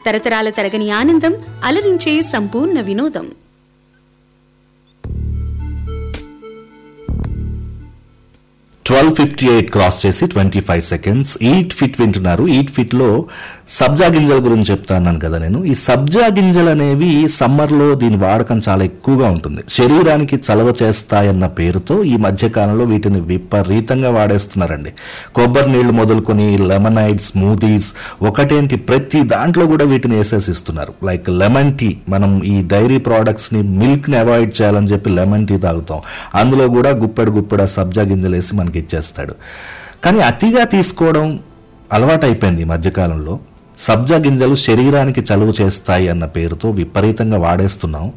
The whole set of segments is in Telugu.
తరతరాల తరగని ఆనందం అలరించే సంపూర్ణ వినోదం ట్వెల్వ్ ఫిఫ్టీ ఎయిట్ క్రాస్ చేసి twenty five seconds eat fit వింటున్నారు ఈట్ ఫిట్ లో సబ్జా గింజల గురించి చెప్తాను కదా నేను ఈ సబ్జా గింజలు అనేవి సమ్మర్ లో దీని వాడకం చాలా ఎక్కువగా ఉంటుంది శరీరానికి చలవ చేస్తాయన్న పేరుతో ఈ మధ్య కాలంలో వీటిని విపరీతంగా వాడేస్తున్నారండి కొబ్బరి నీళ్లు మొదలుకొని లెమనైడ్ స్మూదీస్ ఒకటేంటి ప్రతి దాంట్లో కూడా వీటిని వేసేసి ఇస్తున్నారు లైక్ లెమన్ టీ మనం ఈ డైరీ ప్రోడక్ట్స్ ని మిల్క్ ని అవాయిడ్ చేయాలని చెప్పి లెమన్ టీ తాగుతాం అందులో కూడా గుప్పెడు గుప్పెడు సబ్జా గింజలు వేసి మనకి ఇచ్చేస్తాడు కానీ అతిగా తీసుకోవడం అలవాటు అయిపోయింది ఈ మధ్యకాలంలో సబ్జా గింజలు శరీరానికి చలువ చేస్తాయి అన్న పేరుతో విపరీతంగా వాడేస్తున్నాం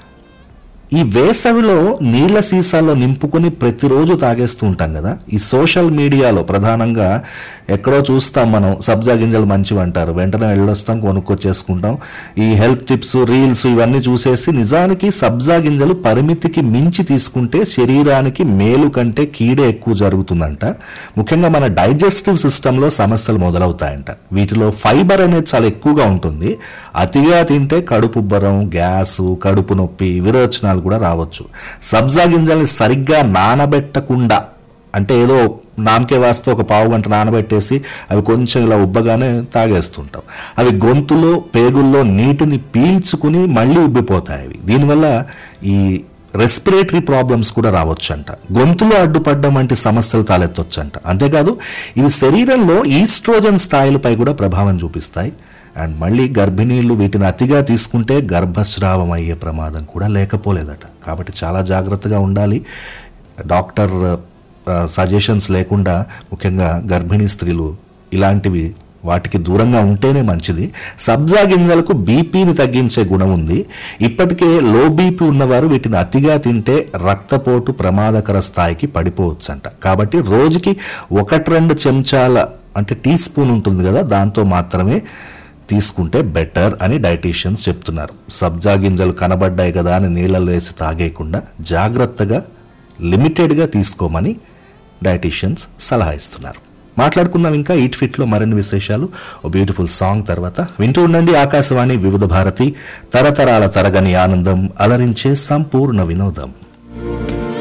ఈ వేసవిలో నీళ్ల సీసాల్లో నింపుకొని ప్రతిరోజు తాగేస్తూ ఉంటాం కదా ఈ సోషల్ మీడియాలో ప్రధానంగా ఎక్కడో చూస్తాం మనం సబ్జా గింజలు మంచివి అంటారు వెంటనే వెళ్ళొస్తాం కొనుక్కొచ్చేసుకుంటాం ఈ హెల్త్ టిప్స్ రీల్స్ ఇవన్నీ చూసేసి నిజానికి సబ్జా గింజలు పరిమితికి మించి తీసుకుంటే శరీరానికి మేలు కంటే కీడే ఎక్కువ జరుగుతుందంట ముఖ్యంగా మన డైజెస్టివ్ సిస్టంలో సమస్యలు మొదలవుతాయంట వీటిలో ఫైబర్ అనేది చాలా ఎక్కువగా ఉంటుంది అతిగా తింటే కడుపుబ్బరం గ్యాస్ కడుపు నొప్పి విరోచనాలు కూడా రావచ్చు సబ్జా గింజల్ని సరిగ్గా నానబెట్టకుండా అంటే ఏదో నామకే వాస్తే ఒక పావు గంట నానబెట్టేసి అవి కొంచెం ఇలా ఉబ్బగానే తాగేస్తుంటాం అవి గొంతులో పేగుల్లో నీటిని పీల్చుకుని మళ్ళీ ఉబ్బిపోతాయి అవి దీనివల్ల ఈ రెస్పిరేటరీ ప్రాబ్లమ్స్ కూడా రావచ్చంట గొంతులో అడ్డుపడడం వంటి సమస్యలు తలెత్తొచ్చంట అంతేకాదు ఇవి శరీరంలో ఈస్ట్రోజన్ స్థాయిలపై కూడా ప్రభావం చూపిస్తాయి అండ్ మళ్ళీ గర్భిణీలు వీటిని అతిగా తీసుకుంటే గర్భస్రావం అయ్యే ప్రమాదం కూడా లేకపోలేదట కాబట్టి చాలా జాగ్రత్తగా ఉండాలి డాక్టర్ సజెషన్స్ లేకుండా ముఖ్యంగా గర్భిణీ స్త్రీలు ఇలాంటివి వాటికి దూరంగా ఉంటేనే మంచిది సబ్జా గింజలకు బీపీని తగ్గించే గుణం ఉంది ఇప్పటికే లో బీపీ ఉన్నవారు వీటిని అతిగా తింటే రక్తపోటు ప్రమాదకర స్థాయికి పడిపోవచ్చంట కాబట్టి రోజుకి ఒకటి రెండు చెంచాల అంటే టీ స్పూన్ ఉంటుంది కదా దాంతో మాత్రమే తీసుకుంటే బెటర్ అని డైటీషియన్స్ చెప్తున్నారు సబ్జా గింజలు కనబడ్డాయి కదా అని నీళ్ళలో వేసి తాగేయకుండా జాగ్రత్తగా లిమిటెడ్గా తీసుకోమని డైటీషియన్స్ సలహా ఇస్తున్నారు మాట్లాడుకుందాం ఇంకా ఈట్ ఫిట్లో మరిన్ని విశేషాలు ఓ బ్యూటిఫుల్ సాంగ్ తర్వాత వింటూ ఉండండి ఆకాశవాణి వివిధ భారతి తరతరాల తరగని ఆనందం అలరించే సంపూర్ణ వినోదం